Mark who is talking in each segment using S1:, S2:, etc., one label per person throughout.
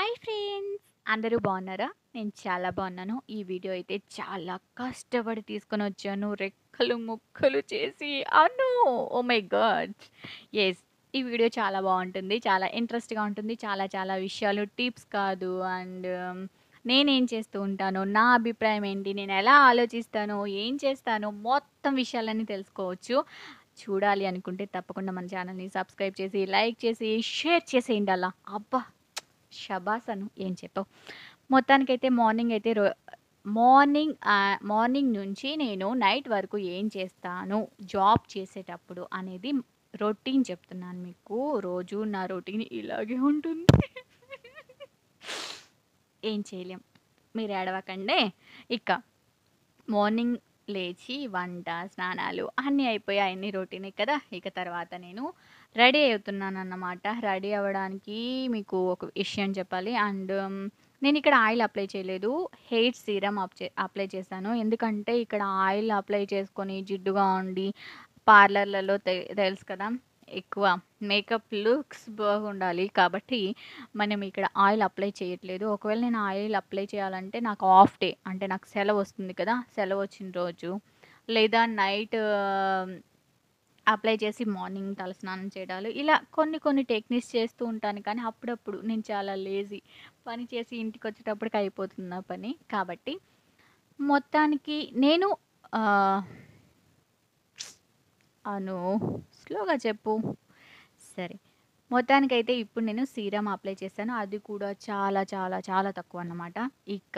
S1: Hi friends అందరూ బాగున్నారా నేను చాలా బాగున్నాను ఈ వీడియో అయితే చాలా కష్టపడి తీసుకొని వచ్చాను రెక్కలు ముక్కలు చేసి అను ఓ మై గాడ్ ఎస్ ఈ వీడియో చాలా బాగుంటుంది చాలా ఇంట్రెస్ట్గా ఉంటుంది చాలా చాలా విషయాలు టిప్స్ కాదు అండ్ నేనేం చేస్తూ ఉంటాను నా అభిప్రాయం ఏంటి నేను ఎలా ఆలోచిస్తాను ఏం చేస్తాను మొత్తం విషయాలన్నీ తెలుసుకోవచ్చు చూడాలి అనుకుంటే తప్పకుండా మన ఛానల్ని సబ్స్క్రైబ్ చేసి లైక్ చేసి షేర్ చేసేయండి అలా అబ్బా షబాస్ అను ఏం చెప్పావు మొత్తానికైతే మార్నింగ్ అయితే రో మార్నింగ్ మార్నింగ్ నుంచి నేను నైట్ వరకు ఏం చేస్తాను జాబ్ చేసేటప్పుడు అనేది రొటీన్ చెప్తున్నాను మీకు రోజు నా రొటీన్ ఇలాగే ఉంటుంది ఏం చేయలేం మీరు ఏడవకండి ఇక మార్నింగ్ లేచి వంట స్నానాలు అన్నీ అయిపోయాయి అన్ని రొటీనే కదా ఇక తర్వాత నేను రెడీ అవుతున్నాను అన్నమాట రెడీ అవ్వడానికి మీకు ఒక విషయం చెప్పాలి అండ్ నేను ఇక్కడ ఆయిల్ అప్లై చేయలేదు హెయిర్ సీరం అప్లై చేశాను ఎందుకంటే ఇక్కడ ఆయిల్ అప్లై చేసుకొని జిడ్డుగా ఉండి పార్లర్లలో తెలుసు కదా ఎక్కువ మేకప్ లుక్స్ బాగుండాలి కాబట్టి మనం ఇక్కడ ఆయిల్ అప్లై చేయట్లేదు ఒకవేళ నేను ఆయిల్ అప్లై చేయాలంటే నాకు ఆఫ్ డే అంటే నాకు సెలవు వస్తుంది కదా సెలవు వచ్చిన రోజు లేదా నైట్ అప్లై చేసి మార్నింగ్ తలస్నానం చేయడాలు ఇలా కొన్ని కొన్ని టెక్నిక్స్ చేస్తూ ఉంటాను కానీ అప్పుడప్పుడు నేను చాలా లేజీ పని చేసి ఇంటికి వచ్చేటప్పటికి అయిపోతుంది నా పని కాబట్టి మొత్తానికి నేను అను స్లోగా చెప్పు సరే మొత్తానికైతే ఇప్పుడు నేను సీరం అప్లై చేశాను అది కూడా చాలా చాలా చాలా తక్కువ అన్నమాట ఇక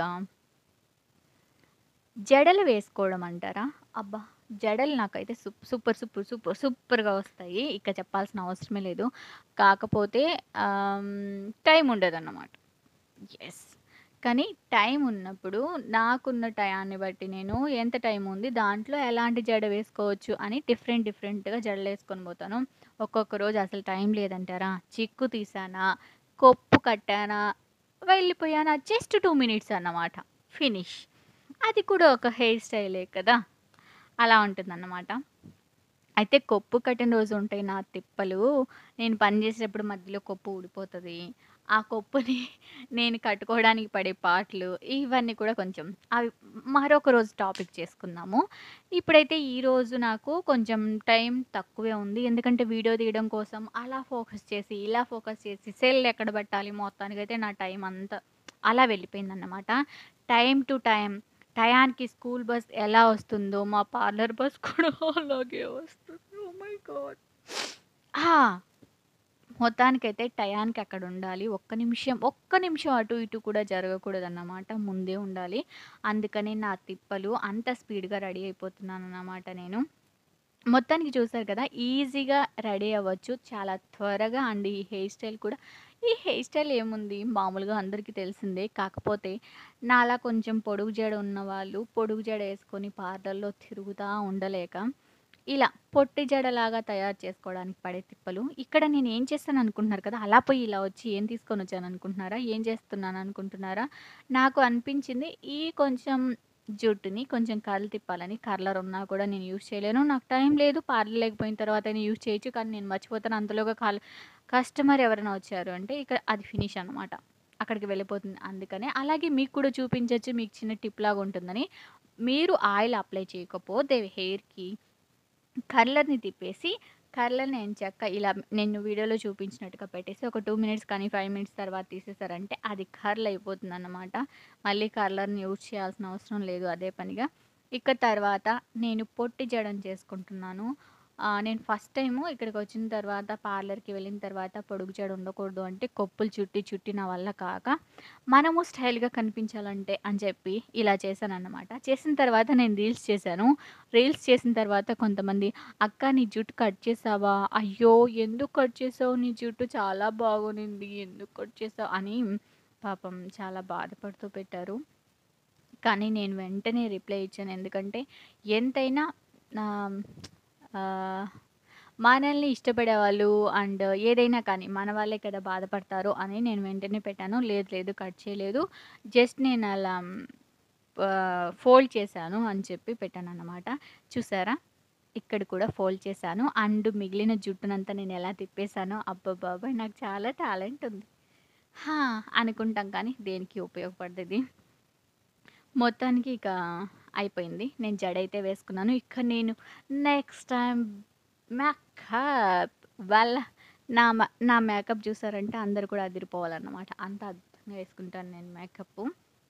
S1: జడలు వేసుకోవడం అంటారా అబ్బా జడలు నాకైతే సూపర్ సూపర్ సూపర్ సూపర్గా వస్తాయి ఇక చెప్పాల్సిన అవసరమే లేదు కాకపోతే టైం ఉండదు అన్నమాట ఎస్ కానీ టైం ఉన్నప్పుడు నాకున్న టయాన్ని బట్టి నేను ఎంత టైం ఉంది దాంట్లో ఎలాంటి జడ వేసుకోవచ్చు అని డిఫరెంట్ డిఫరెంట్గా జడలు వేసుకొని పోతాను ఒక్కొక్క రోజు అసలు టైం లేదంటారా చిక్కు తీసానా కొప్పు కట్టానా వెళ్ళిపోయానా జస్ట్ టూ మినిట్స్ అన్నమాట ఫినిష్ అది కూడా ఒక హెయిర్ స్టైలే కదా అలా ఉంటుందన్నమాట అయితే కొప్పు కట్టిన రోజు ఉంటాయి నా తిప్పలు నేను పని చేసేటప్పుడు మధ్యలో కొప్పు ఊడిపోతుంది ఆ కొప్పుని నేను కట్టుకోవడానికి పడే పాటలు ఇవన్నీ కూడా కొంచెం అవి మరొక రోజు టాపిక్ చేసుకుందాము ఇప్పుడైతే ఈరోజు నాకు కొంచెం టైం తక్కువే ఉంది ఎందుకంటే వీడియో తీయడం కోసం అలా ఫోకస్ చేసి ఇలా ఫోకస్ చేసి సెల్ ఎక్కడ పెట్టాలి మొత్తానికైతే నా టైం అంతా అలా వెళ్ళిపోయిందన్నమాట టైం టు టైం టయానికి స్కూల్ బస్ ఎలా వస్తుందో మా పార్లర్ బస్ కూడా అలాగే వస్తుంది ఓ మై గాడ్ మొత్తానికైతే టయానికి అక్కడ ఉండాలి ఒక్క నిమిషం ఒక్క నిమిషం అటు ఇటు కూడా జరగకూడదు అన్నమాట ముందే ఉండాలి అందుకని నా తిప్పలు అంత స్పీడ్గా రెడీ అయిపోతున్నాను అన్నమాట నేను మొత్తానికి చూసారు కదా ఈజీగా రెడీ అవ్వచ్చు చాలా త్వరగా అండ్ ఈ హెయిర్ స్టైల్ కూడా ఈ హెయిర్ స్టైల్ ఏముంది మామూలుగా అందరికీ తెలిసిందే కాకపోతే నాలా కొంచెం పొడుగు జడ ఉన్న వాళ్ళు పొడుగు జడ వేసుకొని పార్లర్లో తిరుగుతూ ఉండలేక ఇలా పొట్టి జడలాగా తయారు చేసుకోవడానికి పడే తిప్పలు ఇక్కడ నేను ఏం చేస్తాను అనుకుంటున్నారు కదా అలా పోయి ఇలా వచ్చి ఏం తీసుకొని వచ్చాను అనుకుంటున్నారా ఏం చేస్తున్నాను అనుకుంటున్నారా నాకు అనిపించింది ఈ కొంచెం జుట్టుని కొంచెం కర్లు తిప్పాలని కర్లర్ ఉన్నా కూడా నేను యూజ్ చేయలేను నాకు టైం లేదు పార్లర్ లేకపోయిన తర్వాత నేను యూజ్ చేయొచ్చు కానీ నేను మర్చిపోతాను అంతలోగా కాల్ కస్టమర్ ఎవరైనా వచ్చారు అంటే ఇక్కడ అది ఫినిష్ అనమాట అక్కడికి వెళ్ళిపోతుంది అందుకనే అలాగే మీకు కూడా చూపించవచ్చు మీకు చిన్న టిప్ లాగా ఉంటుందని మీరు ఆయిల్ అప్లై చేయకపోతే హెయిర్కి కర్లర్ని తిప్పేసి కర్లర్ని నేను చెక్క ఇలా నేను వీడియోలో చూపించినట్టుగా పెట్టేసి ఒక టూ మినిట్స్ కానీ ఫైవ్ మినిట్స్ తర్వాత తీసేసారంటే అది కర్ల్ అయిపోతుంది అన్నమాట మళ్ళీ కర్లర్ని యూజ్ చేయాల్సిన అవసరం లేదు అదే పనిగా ఇక తర్వాత నేను పొట్టి జడం చేసుకుంటున్నాను నేను ఫస్ట్ టైము ఇక్కడికి వచ్చిన తర్వాత పార్లర్కి వెళ్ళిన తర్వాత పొడుగు జడ ఉండకూడదు అంటే కొప్పులు చుట్టి చుట్టి నా వల్ల కాక మనము స్టైల్గా కనిపించాలంటే అని చెప్పి ఇలా చేశాను అన్నమాట చేసిన తర్వాత నేను రీల్స్ చేశాను రీల్స్ చేసిన తర్వాత కొంతమంది అక్క నీ జుట్టు కట్ చేసావా అయ్యో ఎందుకు కట్ చేసావు నీ జుట్టు చాలా బాగునింది ఎందుకు కట్ చేసావు అని పాపం చాలా బాధపడుతూ పెట్టారు కానీ నేను వెంటనే రిప్లై ఇచ్చాను ఎందుకంటే ఎంతైనా మనల్ని ఇష్టపడే వాళ్ళు అండ్ ఏదైనా కానీ మన వాళ్ళే కదా బాధపడతారు అని నేను వెంటనే పెట్టాను లేదు లేదు కట్ చేయలేదు జస్ట్ నేను అలా ఫోల్డ్ చేశాను అని చెప్పి పెట్టాను అన్నమాట చూసారా ఇక్కడ కూడా ఫోల్డ్ చేశాను అండ్ మిగిలిన జుట్టునంతా నేను ఎలా తిప్పేశానో అబ్బబ్బబాయ్ నాకు చాలా టాలెంట్ ఉంది హా! అనుకుంటాం కానీ దేనికి ఉపయోగపడదిది. మొత్తానికి ఇక అయిపోయింది. నేను జడైతే వేసుకున్నాను. ఇక నేను నెక్స్ట్ టైమ్ మేకప్ వాళ్ళ నా మ నా మేకప్ చూసారంటే అందరూ కూడా అదిరిపోవాలన్నమాట. అంత అద్భుతంగా వేసుకుంటాను నేను మేకప్పు.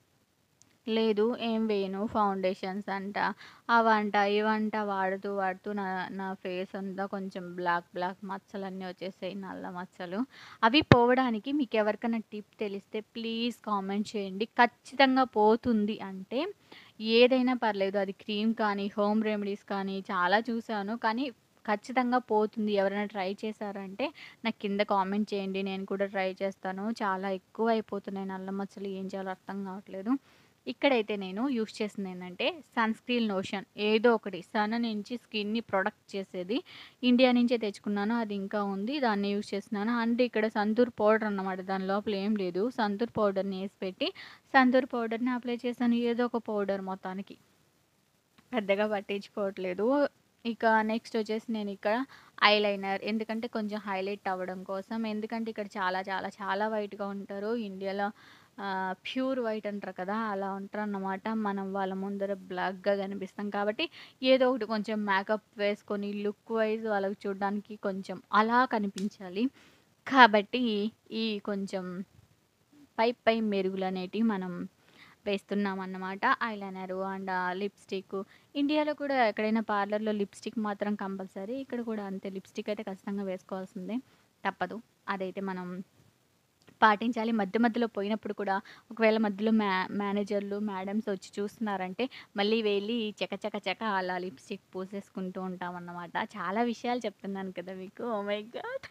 S1: లేదు ఏం వేయను ఫౌండేషన్స్ అంట, అవంట, ఇవంట వాడుతూ వాడుతూ నా నా ఫేస్ అంతా కొంచెం బ్లాక్ బ్లాక్ మచ్చలన్నీ వచ్చేసాయి. నల్ల మచ్చలు. అవి పోవడానికి మీకెవరికైనా టిప్ తెలిస్తే ప్లీజ్ కామెంట్ చేయండి. ఖచ్చితంగా పోతుంది అంటే ఏదైనా పర్లేదు. అది క్రీమ్ కానీ, హోమ్ రెమెడీస్ కానీ చాలా చూసాను. కానీ ఖచ్చితంగా పోతుంది. ఎవరైనా ట్రై చేశారంటే నాకు కింద కామెంట్ చేయండి. నేను కూడా ట్రై చేస్తాను. చాలా ఎక్కువైపోతున్నాయి నల్ల మచ్చలు. ఏం చేయాలో అర్థం కావట్లేదు. ఇక్కడైతే నేను యూజ్ చేసిందేంటంటే సన్ స్క్రీన్ లోషన్ ఏదో ఒకటి సన్ నుంచి స్కిన్‌ని ప్రొటెక్ట్ చేసేది. ఇండియా నుంచే తెచ్చుకున్నాను. అది ఇంకా ఉంది. దాన్ని యూజ్ చేస్తున్నాను. అండ్ ఇక్కడ సంతూర్ పౌడర్ అన్నమాట. దాని లోపల ఏం లేదు. సంతూర్ పౌడర్‌ని ఏసి పెట్టి సంతూర్ పౌడర్‌ని అప్లై చేశాను. ఏదో ఒక పౌడర్ మొత్తానికి. పెద్దగా పట్టించుకోవట్లేదు. ఇక నెక్స్ట్ వచ్చేసి నేను ఇక్కడ ఐలైనర్ ఎందుకంటే కొంచెం హైలైట్ అవ్వడం కోసం. ఎందుకంటే ఇక్కడ చాలా చాలా చాలా వైట్‌గా ఉంటారు. ఇండియాలో ఆహ్, ప్యూర్ వైట్ అంటారు కదా! అలా ఉంటారన్నమాట. మనం వాళ్ళ ముందర బ్లాక్‌గా కనిపిస్తాం కాబట్టి ఏదో ఒకటి కొంచెం మేకప్ వేసుకొని లుక్ వైస్ వాళ్ళకి చూడడానికి కొంచెం అలా కనిపించాలి. కాబట్టి ఈ కొంచెం పై పై మెరుగులనేటివి మనం వేస్తున్నామన్నమాట. ఐలైనరు అండ్ లిప్‌స్టిక్ ఇండియాలో కూడా ఎక్కడైనా పార్లర్‌లో లిప్‌స్టిక్ మాత్రం కంపల్సరీ. ఇక్కడ కూడా అంతే లిప్‌స్టిక్ అయితే ఖచ్చితంగా వేసుకోవాల్సిందే. తప్పదు. అదైతే మనం పాటించాలి. మధ్య మధ్యలో పోయినప్పుడు కూడా ఒకవేళ మధ్యలో మ్యా మేనేజర్‌లు, మేడమ్స్ వచ్చి చూస్తున్నారంటే మళ్ళీ వెళ్ళి చక చక చక అలా లిప్‌స్టిక్ పూసేసుకుంటూ ఉంటామన్నమాట. చాలా విషయాలు చెప్తున్నాను కదా మీకు. ఓహ్ మై గాడ్!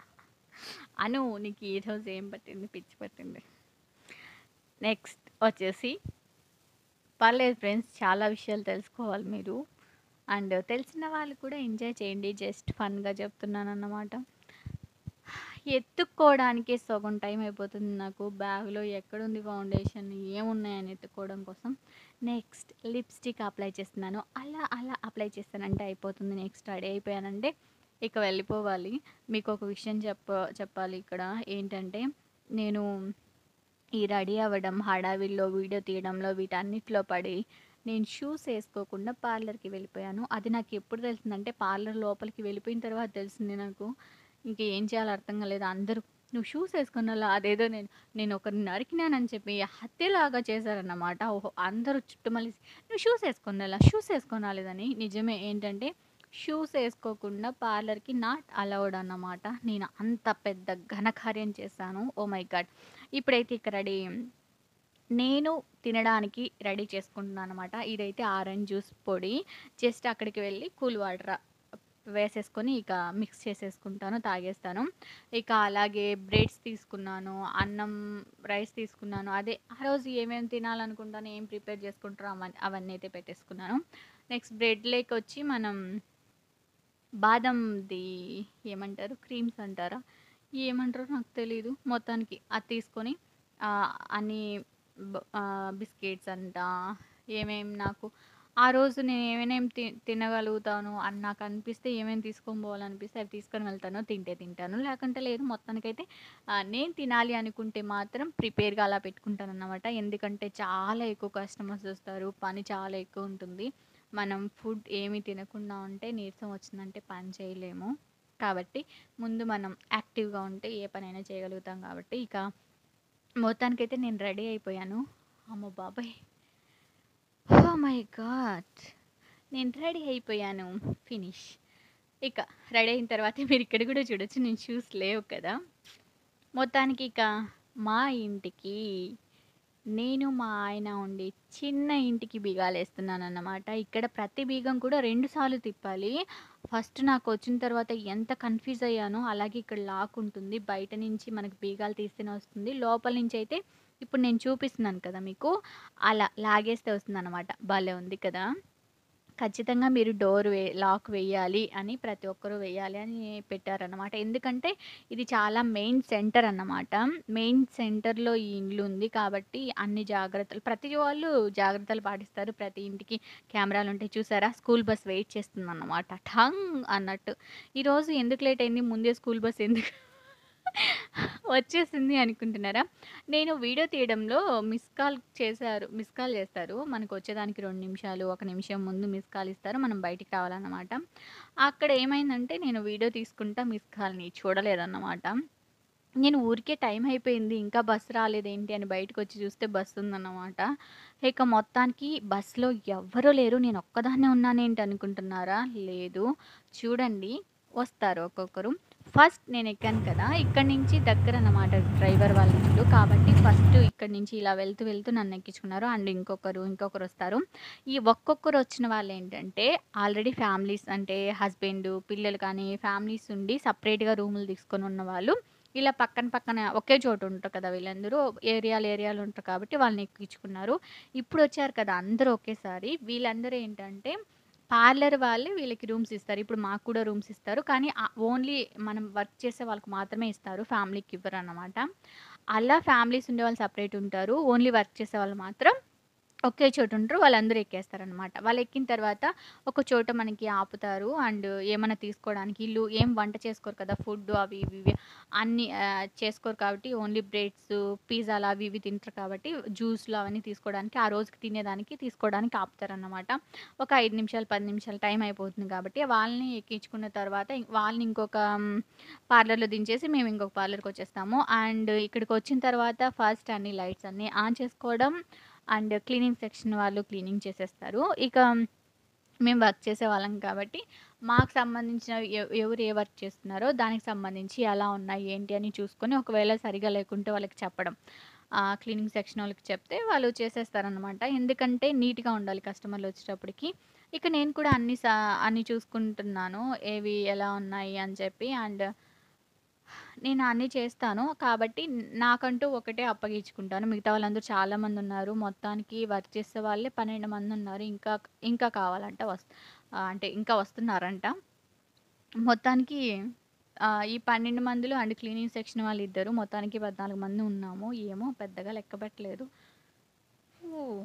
S1: అను నీకు ఈరోజు ఏం పట్టింది? పిచ్చి పట్టింది. నెక్స్ట్ వచ్చేసి పర్లేదు ఫ్రెండ్స్ చాలా విషయాలు తెలుసుకోవాలి మీరు. అండ్ తెలిసిన వాళ్ళు కూడా ఎంజాయ్ చేయండి. జస్ట్ ఫన్‌గా చెప్తున్నానన్నమాట. ఎతుక్కోవడానికే సగం టైం అయిపోతుంది నాకు. బ్యాగ్‌లో ఎక్కడుంది ఫౌండేషన్ ఏమున్నాయని ఎతుక్కోవడం కోసం. నెక్స్ట్ లిప్‌స్టిక్ అప్లై చేస్తున్నాను. అలా అలా అప్లై చేశానంటే అయిపోతుంది. నెక్స్ట్ రెడీ అయిపోయానంటే ఇక వెళ్ళిపోవాలి. మీకొక విషయం చెప్ప చెప్పాలి ఇక్కడ. ఏంటంటే నేను ఈ రెడీ అవ్వడం, హడావిడిలో వీడియో తీయడంలో వీటన్నిటిలో పడి నేను షూస్ ఏసుకోకుండా పార్లర్‌కి వెళ్ళిపోయాను. అది నాకు ఎప్పుడు తెలిసిందంటే పార్లర్ లోపలికి వెళ్ళిపోయిన తర్వాత తెలిసింది నాకు. ఇంక ఏం చేయాలో అర్థం కాలేదు. అందరూ "నువ్వు షూస్ ఏసుకొని అదేదో నేను నేను ఒకరిని నరికినానని చెప్పి హత్యలాగా చేశారన్నమాట. ఓహో! అందరూ చుట్టుమలిసి "నువ్వు షూస్ ఏసుకొని ఎళ్ళా, షూస్ ఏసుకొని రాలేదని" నిజమే ఏంటంటే షూస్ ఏసుకోకుండా పార్లర్‌కి నాట్ అలౌడ్ అన్నమాట. నేను అంత పెద్ద ఘనకార్యం చేశాను. Oh my god! ఇప్పుడైతే ఇక రెడీ నేను తినడానికి రెడీ చేసుకుంటున్నానన్నమాట. ఇదైతే ఆరెంజ్ జ్యూస్ పొడి. జస్ట్ అక్కడికి వెళ్ళి కూల్ వాటర్ వేసేసుకొని ఇక మిక్స్ చేసేసుకుంటాను. తాగేస్తాను. ఇక అలాగే బ్రెడ్స్ తీసుకున్నాను. అన్నం, రైస్ తీసుకున్నాను. అదే ఆ రోజు ఏమేమి తినాలనుకుంటానో, ఏం ప్రిపేర్ చేసుకుంటానో అవన్ అవన్నీ అయితే పెట్టేసుకున్నాను. నెక్స్ట్ బ్రెడ్‌లోకొచ్చి మనం బాదంది ఏమంటారు? క్రీమ్స్ అంటారా? ఏమంటారో నాకు తెలీదు. మొత్తానికి అది తీసుకొని ఆహ్, అన్నీ బ్ ఆహ్, బిస్కెట్స్ అంట ఏమేం నాకు ఆ రోజు నేను ఏమేం తి తినగలుగుతాను అని నాకు అనిపిస్తే ఏమేమి తీసుకొని పోవాలనిపిస్తే అవి తీసుకొని వెళ్తాను. తింటే తింటాను. లేకుంటే లేదు. మొత్తానికైతే ఆహ్, నేను తినాలి అనుకుంటే మాత్రం ప్రిపేర్‌గా అలా పెట్టుకుంటానన్నమాట. ఎందుకంటే చాలా ఎక్కువ కస్టమర్స్ వస్తారు. పని చాలా ఎక్కువ ఉంటుంది. మనం ఫుడ్ ఏమి తినకుండా ఉంటే నీరసం వచ్చిందంటే పని చేయలేము. కాబట్టి ముందు మనం యాక్టివ్‌గా ఉంటే ఏ పనైనా చేయగలుగుతాం కాబట్టి ఇక మొత్తానికైతే నేను రెడీ అయిపోయాను. అమ్మ బాబోయ్! Oh my god! నేను రెడీ అయిపోయాను. ఫినిష్. ఇక రెడీ అయిన తర్వాత మీరు ఇక్కడ కూడా చూడొచ్చు. నేను షూస్ లేవు కదా! మొత్తానికి ఇక మా ఇంటికి నేను, మా ఆయన ఉండే చిన్న ఇంటికి బిగాలేస్తున్నానన్నమాట. ఇక్కడ ప్రతి బీగం కూడా 2 సార్లు తిప్పాలి. ఫస్ట్ నాకొచ్చిన తర్వాత ఎంత కన్‌ఫ్యూజ్ అయ్యానో అలాగే ఇక్కడ లాక్ ఉంటుంది. బయట నుంచి మనకు బీగాలు తీస్తేనే వస్తుంది. లోపల నుంచి అయితే ఇప్పుడు నేను చూపిస్తున్నాను కదా మీకు. అలా లాగేస్తే వస్తుందన్నమాట. భలే ఉంది కదా! ఖచ్చితంగా మీరు డోర్ వే లాక్ వేయాలి అని ప్రతి ఒక్కరు వేయాలి అని పెట్టారన్నమాట. ఎందుకంటే ఇది చాలా మెయిన్ సెంటర్ అన్నమాట. మెయిన్ సెంటర్‌లో ఈ ఇల్లు ఉంది కాబట్టి అన్ని జాగ్రత్తలు ప్రతి వాళ్ళు జాగ్రత్తలు పాటిస్తారు. ప్రతి ఇంటికి కెమెరాలుంటాయి. చూసారా? స్కూల్ బస్ వెయిట్ చేస్తుందన్నమాట. ఠంగ్ అన్నట్టు. ఈరోజు ఎందుకు లేట్ అయింది? ముందే స్కూల్ బస్ ఎందుకు వచ్చేసింది అనుకుంటున్నారా? నేను వీడియో తీయడంలో మిస్ కాల్ చేశారు. మిస్ కాల్ చేస్తారు. మనకు వచ్చేదానికి 2 నిమిషాలు, 1 నిమిషం ముందు మిస్ కాల్ ఇస్తారు. మనం బయటికి రావాలన్నమాట. అక్కడ ఏమైందంటే నేను వీడియో తీసుకుంటా మిస్ కాల్‌ని చూడలేదన్నమాట. నేను ఊరికే టైం అయిపోయింది. ఇంకా బస్సు రాలేదేంటి అని బయటకొచ్చి చూస్తే బస్సు ఉందన్నమాట. ఇక మొత్తానికి బస్సులో ఎవ్వరూ లేరు. నేను ఒక్కదాన్నే ఉన్నానేంటి అనుకుంటున్నారా? లేదు. చూడండి వస్తారు ఒక్కొక్కరు. ఫస్ట్ నేను ఎక్కాను కదా! ఇక్కడి నుంచి దగ్గరన్నమాట డ్రైవర్ వాళ్ళ ఇల్లు. కాబట్టి ఫస్ట్ ఇక్కడి నుంచి ఇలా వెళ్తూ వెళ్తూ నన్ను ఎక్కించుకున్నారు. అండ్ ఇంకొకరు, ఇంకొకరొస్తారు. ఈ ఒక్కొక్కరు వచ్చిన వాళ్ళేంటంటే ఆల్రెడీ ఫ్యామిలీస్ అంటే హస్బెండ్, పిల్లలు కానీ ఫ్యామిలీస్ ఉండి సెపరేట్‌గా రూములు తీసుకొని ఉన్నవాళ్ళు ఇలా పక్కన పక్కన ఒకే చోట ఉంటారు కదా! వీళ్ళందరూ ఏరియాలు, ఏరియాలు ఉంటారు కాబట్టి వాళ్ళని ఎక్కించుకున్నారు. ఇప్పుడొచ్చారు కదా! అందరూ ఒకేసారి వీళ్ళందరూ ఏంటంటే పార్లర్ వాళ్ళే వీళ్ళకి రూమ్స్ ఇస్తారు. ఇప్పుడు మాకు కూడా రూమ్స్ ఇస్తారు. కానీ ఆహ్, ఓన్లీ మనం వర్క్ చేసే వాళ్ళకి మాత్రమే ఇస్తారు. ఫ్యామిలీకి ఇవ్వరన్నమాట. అలా ఫ్యామిలీస్ ఉండేవాళ్ళు సెపరేట్ ఉంటారు. ఓన్లీ వర్క్ చేసేవాళ్ళు మాత్రం ఒకే చోట ఉంటారు. వాళ్ళందరూ ఎక్కేస్తారనమాట. వాళ్ళు ఎక్కిన తర్వాత ఒక చోట మనకి ఆపుతారు. అండ్ ఏమన్నా తీసుకోవడానికి ఈళ్ళు ఏం వంట చేసుకోరు కదా! ఫుడ్ అవి ఇవి ఇవి అన్నీ ఆహ్, చేసుకోరు కాబట్టి ఓన్లీ బ్రెడ్స్, పిజ్జాలు అవి ఇవి తింటారు కాబట్టి జ్యూస్‌లు అవన్నీ తీసుకోవడానికి ఆ రోజుకి తినేదానికి తీసుకోవడానికి ఆపుతారన్నమాట. ఒక 5 నిమిషాలు, 10 నిమిషాలు టైం అయిపోతుంది కాబట్టి వాళ్ళని ఎక్కించుకున్న తర్వాత ఇం- వాళ్ళని ఇంకొక హ్మ్, పార్లర్‌లో దించేసి మేము ఇంకొక పార్లర్‌కొచ్చేస్తాము. అండ్ ఇక్కడికొచ్చిన తర్వాత ఫస్ట్ అన్ని లైట్స్ అన్నీ ఆన్ చేసుకోవడం అండ్ క్లీనింగ్ సెక్షన్ వాళ్ళు క్లీనింగ్ చేసేస్తారు. ఇక మేము వర్క్ చేసేవాళ్ళం కాబట్టి మాకు సంబంధించిన ఎ ఎవరు ఏ వర్క్ చేస్తున్నారో దానికి సంబంధించి ఎలా ఉన్నాయి, ఏంటి అని చూసుకొని ఒకవేళ సరిగ్గా లేకుంటే వాళ్ళకి చెప్పడం. ఆహ్, క్లీనింగ్ సెక్షన్ వాళ్ళకి చెప్తే వాళ్ళు చేసేస్తారనమాట. ఎందుకంటే నీట్‌గా ఉండాలి కస్టమర్లు వచ్చేటప్పటికి. ఇక నేను కూడా అన్ని సా అన్నీ చూసుకుంటున్నాను. ఏవి ఎలా ఉన్నాయి అని చెప్పి అండ్ నేను అన్నీ చేస్తాను. కాబట్టి నాకంటూ ఒకటే అప్పగించుకుంటాను. మిగతా వాళ్ళందరూ చాలామందున్నారు. మొత్తానికి వర్క్ చేసే వాళ్ళే 12 మందున్నారు. ఇంకా ఇంకా కావాలంట వస్ ఆహ్, అంటే ఇంకా వస్తున్నారంట. మొత్తానికి ఆహ్, ఈ 12 మందిలో అండ్ క్లీనింగ్ సెక్షన్ వాళ్ళిద్దరు మొత్తానికి 14 మంది ఉన్నాము. ఏమో పెద్దగా లెక్క పెట్టలేదు. ఓహ్!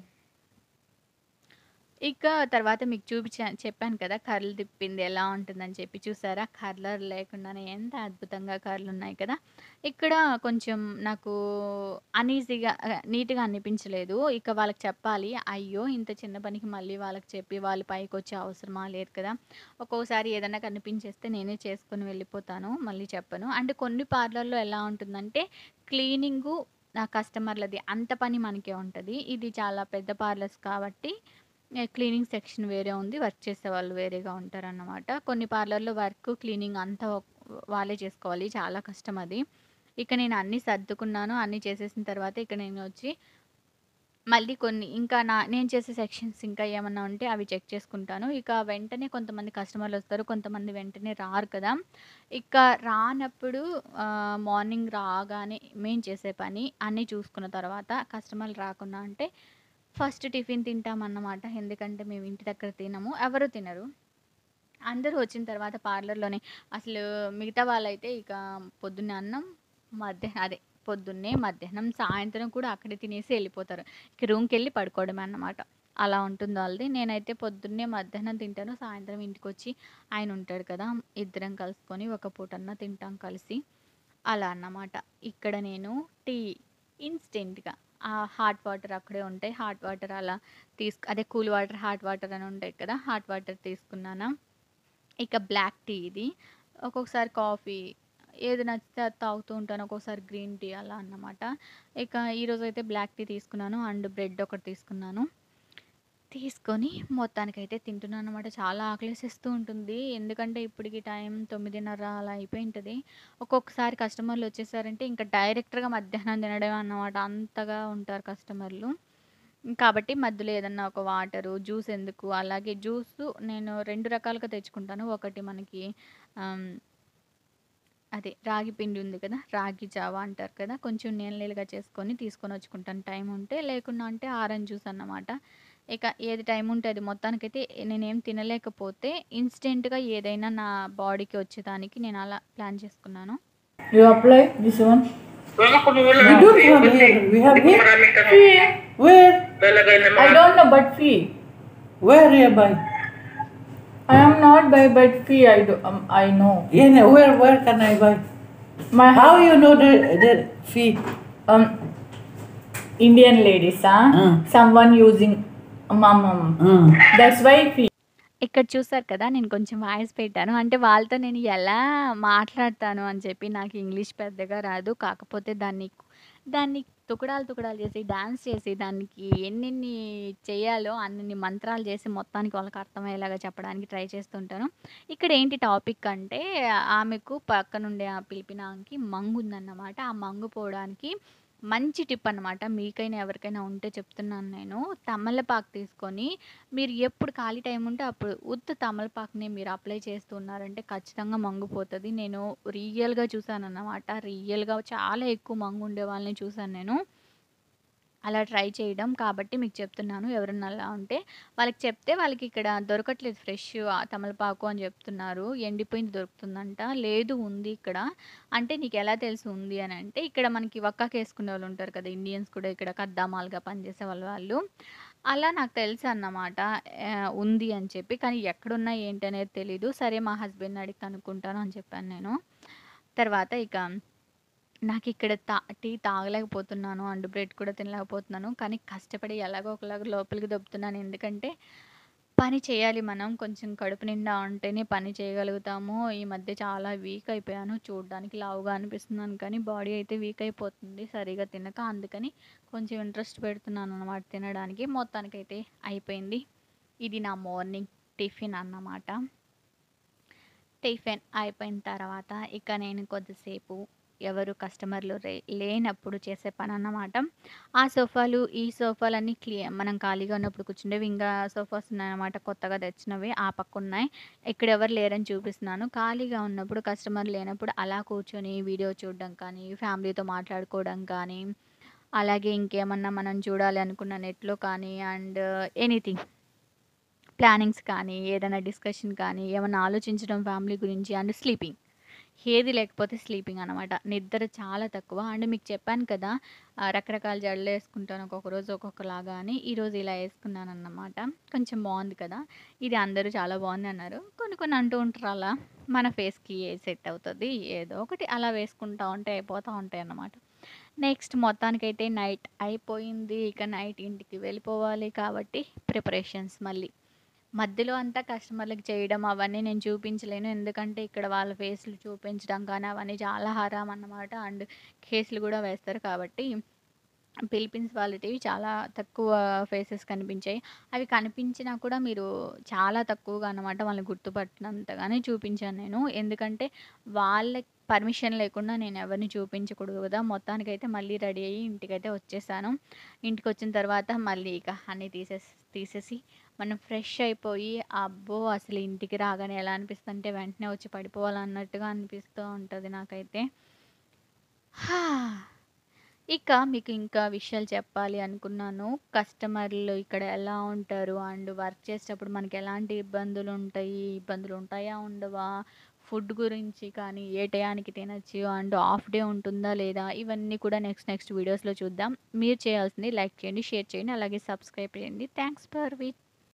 S1: ఇక తర్వాత మీకు చూపించా చెప్పాను కదా! కర్ల్ తిప్పింది ఎలా ఉంటుందని చెప్పి. చూసారా? కర్లర్ లేకుండానే ఎంత అద్భుతంగా కర్లున్నాయి కదా! ఇక్కడ కొంచెం నాకు అనీజీగా ఆహ్, నీట్‌గా అనిపించలేదు. ఇక వాళ్ళకి చెప్పాలి. అయ్యో! ఇంత చిన్న పనికి మళ్ళీ వాళ్ళకి చెప్పి వాళ్ళు పైకొచ్చే అవసరమా లేదు కదా! ఒక్కోసారి ఏదన్నా కనిపించేస్తే నేనే చేసుకొని వెళ్ళిపోతాను. మళ్ళీ చెప్పను. అండ్ కొన్ని పార్లర్‌లో ఎలా ఉంటుందంటే క్లీనింగు ఆ కస్టమర్లది అంత పని మనకే ఉంటది. ఇది చాలా పెద్ద పార్లర్స్ కాబట్టి ఆహ్, క్లీనింగ్ సెక్షన్ వేరే ఉంది. వర్క్ చేసేవాళ్ళు వేరేగా ఉంటారన్నమాట. కొన్ని పార్లర్‌లో వర్క్, క్లీనింగ్ అంతా వాళ్ళే చేసుకోవాలి. చాలా కష్టం అది. ఇక నేను అన్నీ సర్దుకున్నాను. అన్నీ చేసేసిన తర్వాత ఇక నేను వచ్చి మళ్ళీ కొన్ని ఇంకా నా నేను చేసే సెక్షన్స్ ఇంకా ఏమన్నా ఉంటే అవి చెక్ చేసుకుంటాను. ఇక వెంటనే కొంతమంది కస్టమర్‌లొస్తారు. కొంతమంది వెంటనే రారు కదా! ఇక రానప్పుడు ఆహ్, మార్నింగ్ రాగానే మేము చేసే పని అన్నీ చూసుకున్న తర్వాత కస్టమర్లు రాకుండా అంటే ఫస్ట్ టిఫిన్ తింటామన్నమాట. ఎందుకంటే మేము ఇంటి దగ్గర తినము. ఎవరు తినరు. అందరూ వచ్చిన తర్వాత పార్లర్‌లోనే అసలు మిగతా వాళ్ళైతే ఇక పొద్దున్నే అన్నం, మధ్య అదే పొద్దున్నే, మధ్యాహ్నం, సాయంత్రం కూడా అక్కడే తినేసి ఎళ్ళిపోతారు. ఇక రూమ్‌కెళ్ళి పడుకోవడమే అన్నమాట. అలా ఉంటుంది వాళ్ళది. నేనైతే పొద్దున్నే, మధ్యాహ్నం తింటాను. సాయంత్రం ఇంటికొచ్చి ఆయన ఉంటాడు కదా! ఇద్దరం కలుసుకొని ఒక పూటన్నా తింటాం కలిసి. అలా అన్నమాట. ఇక్కడ నేను టీ ఇన్‌స్టెంట్‌గా ఆ హాట్ వాటర్ అక్కడే ఉంటాయి. హాట్ వాటర్ అలా తీసుకు అదే కూల్ వాటర్, హాట్ వాటర్ అని ఉంటాయి కదా! హాట్ వాటర్ తీసుకున్నానా. ఇక బ్లాక్ టీ ఇది. ఒక్కొక్కసారి కాఫీ ఏది నచ్చితే అది తాగుతూ ఉంటాను. ఒక్కోసారి గ్రీన్ టీ అలా అన్నమాట. ఇక ఈరోజైతే బ్లాక్ టీ తీసుకున్నాను. అండ్ బ్రెడ్ ఒకటి తీసుకున్నాను. తీసుకొని మొత్తానికైతే తింటున్నానన్నమాట. చాలా ఆకలేసేస్తూ ఉంటుంది. ఎందుకంటే ఇప్పటికి టైం 9:30 అలా అయిపోయుంటది. ఒక్కొక్కసారి కస్టమర్లు వచ్చేసారంటే ఇంక డైరెక్ట్‌గా మధ్యాహ్నం తినడమే అన్నమాట. అంతగా ఉంటారు కస్టమర్లు. కాబట్టి మధ్యలో ఏదన్నా ఒక వాటరు, జ్యూస్ ఎందుకు అలాగే జ్యూసు నేను 2 రకాలుగా తెచ్చుకుంటాను. ఒకటి మనకి ఆహ్, అదే రాగి పిండి ఉంది కదా! రాగి జావా అంటారు కదా! కొంచెం నీళ్ళు నీళ్ళుగా చేసుకొని తీసుకొనొచ్చుకుంటాను టైం ఉంటే. లేకున్నా అంటే ఆరెంజ్ జ్యూస్ అన్నమాట. ఇక ఏది టైం ఉంటే అది. మొత్తానికైతే నేనేం తినలేకపోతే ఇన్‌స్టెంట్‌గా ఏదైనా నా బాడీకి వచ్చేదానికి నేను అలా ప్లాన్ చేసుకున్నాను.
S2: You apply this one?
S3: Mama, kumuha
S2: We don't have here. We have
S3: Hindi ko
S2: here.
S3: maraming tanong.
S2: Fee. Where?
S3: Lalagay ng
S2: I
S3: mga...
S2: don't know, but fee. Where you buy? I am not buy, but fee. I do. Um, I know.
S4: Yeah, no, where where can I buy?
S2: My how you know the the fee?
S4: um, Indian ladies, huh?
S2: Mm.
S4: Someone using mum, mum.
S2: Mm.
S4: That's why fee.
S1: ఇక్కడ చూసారు కదా నేను కొంచెం voice పెట్టాను అంటే వాళ్ళతో నేను ఎలా మాట్లాడతాను అని చెప్పి నాకు ఇంగ్లీష్ పెద్దగా రాదు కాకపోతే దాన్ని దాన్ని తుకడాలు తుకడాలు చేసి డాన్స్ చేసి దానికి ఎన్నెన్ని చేయాలో అన్ని మంత్రాలు చేసి మొత్తానికి వాళ్ళకి అర్థమయ్యేలాగా చెప్పడానికి ట్రై చేస్తుంటాను ఇక్కడ ఏంటి టాపిక్ అంటే ఆమెకు పక్కనుండే ఆ పిలిపిన ఆమెకి మంగు ఉందన్నమాట ఆ మంగు పోవడానికి మంచి టిప్ అన్నమాట మీకైనా ఎవరికైనా ఉంటే చెప్తున్నాను నేను తమలపాకు తీసుకొని మీరు ఎప్పుడు ఖాళీ టైం ఉంటే అప్పుడు ఉత్త తమలపాకుని మీరు అప్లై చేస్తున్నారంటే ఖచ్చితంగా మంగిపోతుంది నేను రియల్గా చూసాను అన్నమాట రియల్గా చాలా ఎక్కువ మంగు ఉండే వాళ్ళని చూసాను నేను అలా ట్రై చేయడం కాబట్టి మీకు చెప్తున్నాను ఎవరన్నా అలా ఉంటే వాళ్ళకి చెప్తే వాళ్ళకి ఇక్కడ దొరకట్లేదు ఫ్రెష్ తమలపాకు అని చెప్తున్నారు ఎండిపోయింది దొరుకుతుందంట లేదు ఉంది ఇక్కడ అంటే నీకు ఎలా తెలుసు ఉంది అని అంటే ఇక్కడ మనకి వక్కాకి వేసుకునే వాళ్ళు ఉంటారు కదా ఇండియన్స్ కూడా ఇక్కడ కద్దామాలుగా పనిచేసే వాళ్ళు వాళ్ళు అలా నాకు తెలుసు అన్నమాట ఆ, ఉంది అని చెప్పి కానీ ఎక్కడున్నా ఏంటి అనేది తెలీదు సరే మా హస్బెండ్ అడిగి కనుక్కుంటాను అని చెప్పాను నేను తర్వాత ఇక నాకు ఇక్కడ తా టీ తాగలేకపోతున్నాను అండ్ బ్రెడ్ కూడా తినలేకపోతున్నాను కానీ కష్టపడి ఎలాగో ఒకలాగా లోపలికి దొబ్బుతున్నాను ఎందుకంటే పని చేయాలి మనం కొంచెం కడుపు నిండా ఉంటేనే పని చేయగలుగుతాము ఈ మధ్య చాలా వీక్ అయిపోయాను చూడడానికి లావుగా అనిపిస్తున్నాను కానీ బాడీ అయితే వీక్ అయిపోతుంది సరిగా తినక అందుకని కొంచెం ఇంట్రెస్ట్ పెడుతున్నాను అన్నమాట తినడానికి మొత్తానికైతే అయిపోయింది ఇది నా మార్నింగ్ టిఫిన్ అన్నమాట టిఫిన్ అయిపోయిన తర్వాత ఇక నేను కొద్దిసేపు ఎవరు కస్టమర్లు రే లేనప్పుడు చేసే పని అన్నమాట ఆ సోఫాలు ఈ సోఫాలన్నీ క్లీ మనం ఖాళీగా ఉన్నప్పుడు కూర్చుండేవి ఇంకా సోఫాస్ ఉన్నాయన్నమాట కొత్తగా తెచ్చినవి ఆ పక్క ఉన్నాయి ఇక్కడ ఎవరు లేరని చూపిస్తున్నాను ఖాళీగా ఉన్నప్పుడు కస్టమర్ లేనప్పుడు అలా కూర్చొని వీడియో చూడడం కానీ ఫ్యామిలీతో మాట్లాడుకోవడం కానీ అలాగే ఇంకేమన్నా మనం చూడాలి అనుకున్న నెట్లో కానీ అండ్ ఎనీథింగ్ ప్లానింగ్స్ కానీ ఏదైనా డిస్కషన్ కానీ ఏమైనా ఆలోచించడం ఫ్యామిలీ గురించి అండ్ స్లీపింగ్ ఏది లేకపోతే స్లీపింగ్ అనమాట నిద్ర చాలా తక్కువ అండ్ మీకు చెప్పాను కదా ఆ, రకరకాల జడలు వేసుకుంటాను ఒక్కొక్క రోజు ఒక్కొక్కలాగా అని ఈరోజు ఇలా వేసుకున్నాను అన్నమాట కొంచెం బాగుంది కదా ఇది అందరూ చాలా బాగుంది అన్నారు కొన్ని కొన్ని అంటూ ఉంటారు అలా మన ఫేస్కి ఏ సెట్ అవుతుంది ఏదో ఒకటి అలా వేసుకుంటా ఉంటే అయిపోతూ ఉంటాయి అన్నమాట నెక్స్ట్ మొత్తానికైతే నైట్ అయిపోయింది ఇక నైట్ ఇంటికి వెళ్ళిపోవాలి కాబట్టి ప్రిపరేషన్స్ మళ్ళీ మధ్యలో అంతా కస్టమర్లకు చేయడం అవన్నీ నేను చూపించలేను ఎందుకంటే ఇక్కడ వాళ్ళ ఫేస్లు చూపించడం కానీ అవన్నీ చాలా హరాం అన్నమాట అండ్ కేసులు కూడా వేస్తారు కాబట్టి ఫిలిపీన్స్ వాళ్ళటివి చాలా తక్కువ ఫేసెస్ కనిపించాయి అవి కనిపించినా కూడా మీరు చాలా తక్కువగా అన్నమాట వాళ్ళని గుర్తుపట్టినంతగానే చూపించాను నేను ఎందుకంటే వాళ్ళ పర్మిషన్ లేకుండా నేను ఎవరిని చూపించకూడదు కదా మొత్తానికైతే మళ్ళీ రెడీ అయ్యి ఇంటికైతే వచ్చేసాను ఇంటికి వచ్చిన తర్వాత మళ్ళీ ఇక అన్నీ తీసేసి తీసేసి మనం ఫ్రెష్ అయిపోయి అబ్బో అసలు ఇంటికి రాగానే ఎలా అనిపిస్తుందంటే వెంటనే వచ్చి పడిపోవాలన్నట్టుగా అనిపిస్తూ ఉంటుంది నాకైతే హా. ఇక మీకు ఇంకా విషయాలు చెప్పాలి అనుకున్నాను కస్టమర్లు ఇక్కడ ఎలా ఉంటారు అండ్ వర్క్ చేసేటప్పుడు మనకి ఎలాంటి ఇబ్బందులు ఉంటాయి ఇబ్బందులు ఉంటాయా ఉండవా ఫుడ్ గురించి కానీ ఏ టయానికి తినచ్చు అండ్ ఆఫ్ డే ఉంటుందా లేదా ఇవన్నీ కూడా నెక్స్ట్ నెక్స్ట్ వీడియోస్లో చూద్దాం మీరు చేయాల్సింది లైక్ చేయండి షేర్ చేయండి అలాగే సబ్స్క్రైబ్ చేయండి థ్యాంక్స్ ఫర్ విచ్